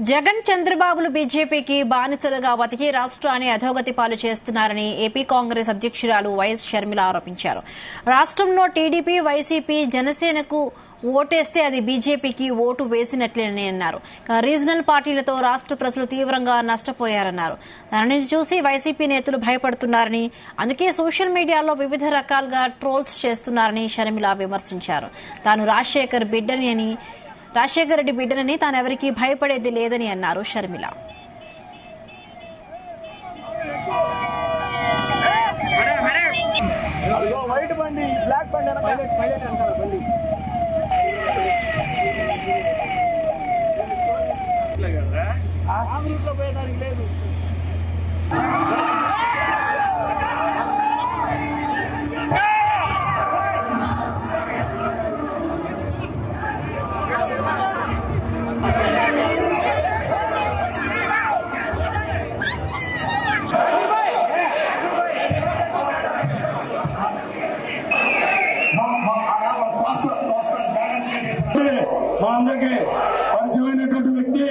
జగన్ చంద్రబాబులు బీజేపీకి బానిసలుగా బతికి రాష్ట్రాన్ని అధోగతి పాలు చేస్తున్నారని ఏపీ కాంగ్రెస్ అధ్యక్షురాలు వైఎస్ షర్మిల ఆరోపించారు రాష్ట్రంలో టీడీపీ వైసీపీ జనసేనకు ఓటేస్తే అది బీజేపీకి ఓటు వేసినట్లేనని అన్నారు ఇక రీజనల్ పార్టీలతో రాష్ట్ర ప్రజలు తీవ్రంగా నష్టపోయారన్నారు దానిని చూసి వైసీపీ నేతలు భయపడుతున్నారని అందుకే సోషల్ మీడియాలో వివిధ రకాలుగా ట్రోల్స్ చేస్తున్నారని షర్మిల విమర్శించారు తాను రాజశేఖర్ బిడ్డని అని రాజశేఖర రెడ్డి బిడ్డనని తానెవరికీ భయపడేది లేదని అన్నారు షర్మిల అదిగో వైట్ బండి ఈ బ్లాక్ బండి వెనక పైలట్ అంటారు బండి ఆ రూట్ లో పోయడానికి లేదు మనందరికీ పరిచయమైనటువంటి వ్యక్తి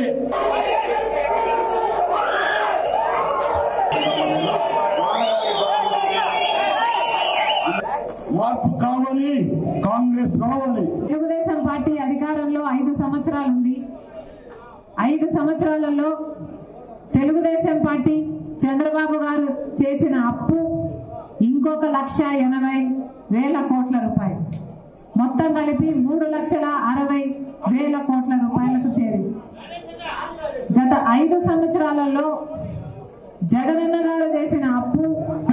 మార్పు కావాలి కాంగ్రెస్ కావాలి తెలుగుదేశం పార్టీ అధికారంలో ఐదు సంవత్సరాలు ఉంది ఐదు సంవత్సరాలలో తెలుగుదేశం పార్టీ చంద్రబాబు గారు చేసిన అప్పు ఇంకొక లక్ష ఎనభై వేల కోట్ల రూపాయలు మొత్తం కలిపి మూడు లక్షల అరవై వేల కోట్ల రూపాయలకు చేరింది గత ఐదు సంవత్సరాలలో జగనన్న గారు చేసిన అప్పు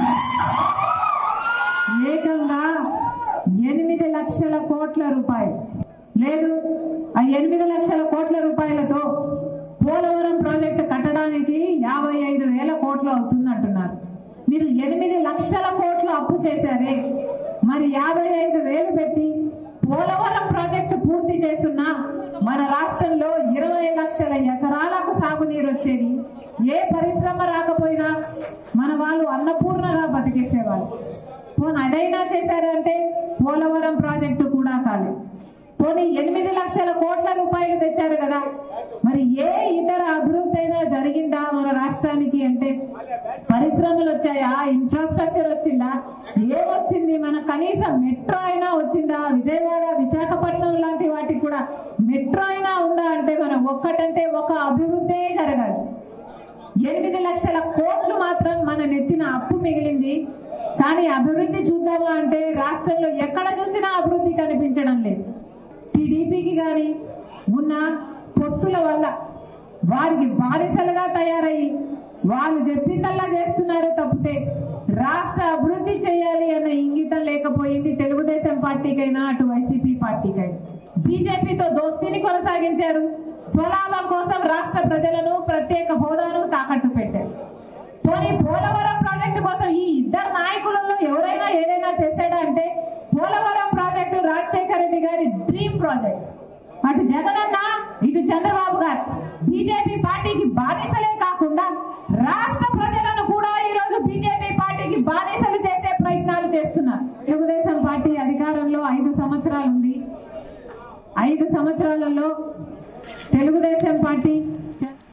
ఏకంగా ఎనిమిది లక్షల కోట్ల రూపాయలు లేదు ఆ ఎనిమిది లక్షల కోట్ల రూపాయలతో పోలవరం ప్రాజెక్టు కట్టడానికి యాభై ఐదు వేల కోట్లు అవుతుంది అంటున్నారు మీరు ఎనిమిది లక్షల కోట్లు అప్పు చేశారే మరి యాభై ఐదు వేలు పెట్టి పోలవరం ప్రాజెక్టు పూర్తి చేస్తున్నా మన రాష్ట్రంలో ఇరవై లక్షల ఎకరాలకు సాగునీరు వచ్చేది ఏ పరిశ్రమ రాకపోయినా మన వాళ్ళు అన్నపూర్ణగా బతికేసేవాళ్ళు పోనీ అదైనా చేశారంటే పోలవరం ప్రాజెక్టు కూడా కాలేదు పోనీ ఎనిమిది లక్షల కోట్ల రూపాయలు తెచ్చారు కదా మరి ఏ ఇతర అభివృద్ధి అయినా జరిగిందా మన రాష్ట్రానికి అంటే పరిశ్రమలు వచ్చాయా ఇన్ఫ్రాస్ట్రక్చర్ వచ్చిందా ఏమొచ్చింది మన కనీసం మెట్రో అయినా వచ్చిందా విజయవాడ విశాఖపట్నం లాంటి వాటికి కూడా మెట్రో అయినా ఉందా అంటే మనం ఒక్కటంటే ఒక అభివృద్ధే జరగాలి ఎనిమిది లక్షల కోట్లు మాత్రం మన నెత్తిన అప్పు మిగిలింది కానీ అభివృద్ధి చూద్దామా అంటే రాష్ట్రంలో ఎక్కడ చూసినా అభివృద్ధి కనిపించడం లేదు టీడీపీకి కానీ ఉన్న పొత్తుల వల్ల వారికి బానిసలుగా తయారయ్యి వాళ్ళు చెప్పిందల్లా చేస్తున్నారు తప్పితే రాష్ట్ర అభివృద్ధి చేయాలి అన్న ఇంగితం లేకపోయింది తెలుగుదేశం పార్టీకైనా అటు వైసీపీ పార్టీకైనా బీజేపీతో దోస్తీని కొనసాగించారు స్వలాభం కోసం రాష్ట్ర ప్రజలను ప్రత్యేక హోదాను తాకట్టు పెట్టారు పోనీ పోలవరం ప్రాజెక్టు కోసం ఈ ఇద్దరు నాయకులలో ఎవరైనా ఏదైనా చేశాడా అంటే పోలవరం ప్రాజెక్టు రాజశేఖర రెడ్డి గారి డ్రీమ్ ప్రాజెక్ట్ అటు జగనన్న ఇటు చంద్రబాబు గారు బీజేపీ పార్టీకి బానిసలే